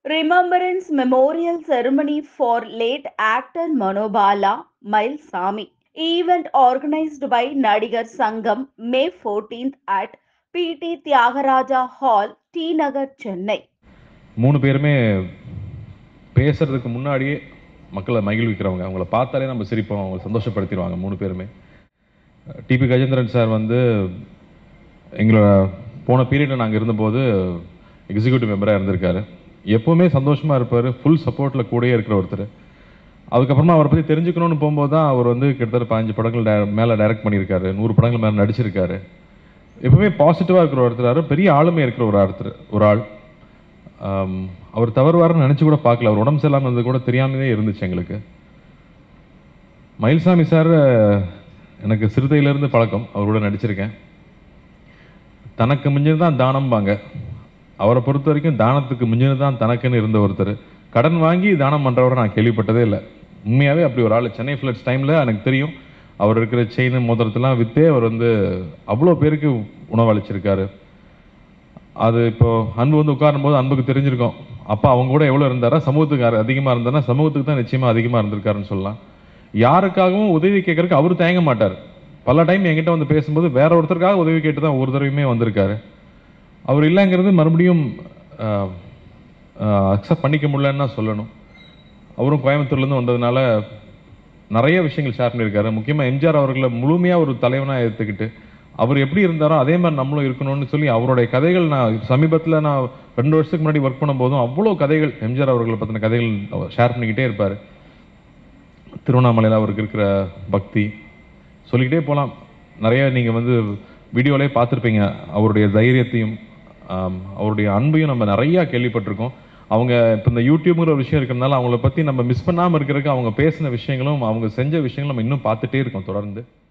Remembrance Memorial Ceremony for late actor Manobala Mailsami. Event organized by Nadigar Sangam May 14th at PT Tyagaraja Hall, T Nagar, Chennai. மூணு பேருமே பேசுறதுக்கு முன்னாடியே மக்களை மகிழ்விக்கிறவங்க அவங்கள பார்த்தாலே நம்ம சிரிப்போம் அவங்கள சந்தோஷப்படுத்திடுவாங்க மூணு பேருமே டிபி கஜேந்திரன் சார் வந்து எங்களோட போன பீரியடில் நாங்கள் இருந்தபோது எக்ஸிக்யூட்டிவ் மெம்பராக இருந்திருக்காரு எப்போவுமே சந்தோஷமாக இருப்பார் ஃபுல் சப்போர்ட்டில் கூடயே இருக்கிற ஒருத்தர் அதுக்கப்புறமா அவரை பற்றி தெரிஞ்சுக்கணும்னு போகும்போது தான் அவர் வந்து கிட்டத்தட்ட பதினஞ்சு படங்கள் டே- மேலே டைரக்ட் பண்ணியிருக்காரு நூறு படங்கள் மேலே நடிச்சிருக்காரு எப்பவுமே பாசிட்டிவாக இருக்கிற ஒருத்தர் பெரிய ஆளுமை இருக்கிற ஒரு ஒருத்தர் ஒரு ஆள் ஆம், அவர் தவறுவாருன்னு நினச்சி கூட பார்க்கல அவர் உடம்பு சரியில்லாமல் இருந்தது கூட தெரியாமலே இருந்துச்சு எங்களுக்கு மயில்சாமி சார் எனக்கு சிறுத்தையிலேருந்து பழக்கம் அவர் கூட நடிச்சிருக்கேன் தனக்கு மிஞ்சினது தான் தானம்பாங்க அவரை பொறுத்த வரைக்கும் தானத்துக்கு மிஞ்சினது தான் தனக்குன்னு இருந்த ஒருத்தர் கடன் வாங்கி தானம் பண்ணுறவரை நான் கேள்விப்பட்டதே இல்லை உண்மையாகவே அப்படி ஒரு ஆள் சென்னை ஃப்ளட்ஸ் டைமில் எனக்கு தெரியும் அவர் இருக்கிற செயின் மோதிரத்தெல்லாம் விற்றே அவர் வந்து அவ்வளோ பேருக்கு உணவளிச்சிருக்காரு அது இப்போ அன்பு வந்து உட்காரும் போது அன்புக்கு தெரிஞ்சிருக்கும் அப்பா அவங்க கூட எவ்வளோ இருந்தாரா சமூகத்துக்கு அதிகமாக இருந்தாரா சமூகத்துக்கு தான் நிச்சயமாக அதிகமாக இருந்திருக்காருன்னு சொல்லலாம் யாருக்காகவும் உதவி கேட்கறதுக்கு அவர் தயங்க மாட்டார் பல டைம் என்கிட்ட வந்து பேசும்போது வேற ஒருத்தருக்காக உதவி கேட்டு தான் ஒரு தடவையுமே வந்திருக்காரு அவர் இல்லைங்கிறது மறுபடியும் அக்செப்ட் பண்ணிக்க முடியலன்னு தான் சொல்லணும் அவரும் கோயம்புத்தூர்லேருந்து வந்ததுனால நிறைய விஷயங்கள் ஷேர் பண்ணியிருக்காரு முக்கியமாக எம்ஜிஆர் அவர்களை முழுமையாக ஒரு தலைவனாக ஏற்றுக்கிட்டு அவர் எப்படி இருந்தாரோ அதே மாதிரி நம்மளும் இருக்கணும்னு சொல்லி அவருடைய கதைகள் நான் சமீபத்தில் நான் ரெண்டு வருஷத்துக்கு முன்னாடி ஒர்க் பண்ணும்போதும் அவ்வளோ கதைகள் எம்ஜிஆர் அவர்களை பற்றின கதைகள் ஷேர் பண்ணிக்கிட்டே இருப்பார் திருவண்ணாமலையில் அவருக்கு இருக்கிற பக்தி சொல்லிக்கிட்டே போகலாம் நிறைய நீங்கள் வந்து வீடியோலே பார்த்துருப்பீங்க அவருடைய தைரியத்தையும் ஆம், அவருடைய அன்பையும் நம்ம நிறையா கேள்விப்பட்டிருக்கோம் அவங்க இப்போ இந்த யூடியூப்ங்கிற ஒரு விஷயம் இருக்கிறதுனால அவங்கள பற்றி நம்ம மிஸ் பண்ணாமல் இருக்கிறதுக்கு அவங்க பேசின விஷயங்களும் அவங்க செஞ்ச விஷயங்களும் நம்ம இன்னும் பார்த்துட்டே இருக்கோம் தொடர்ந்து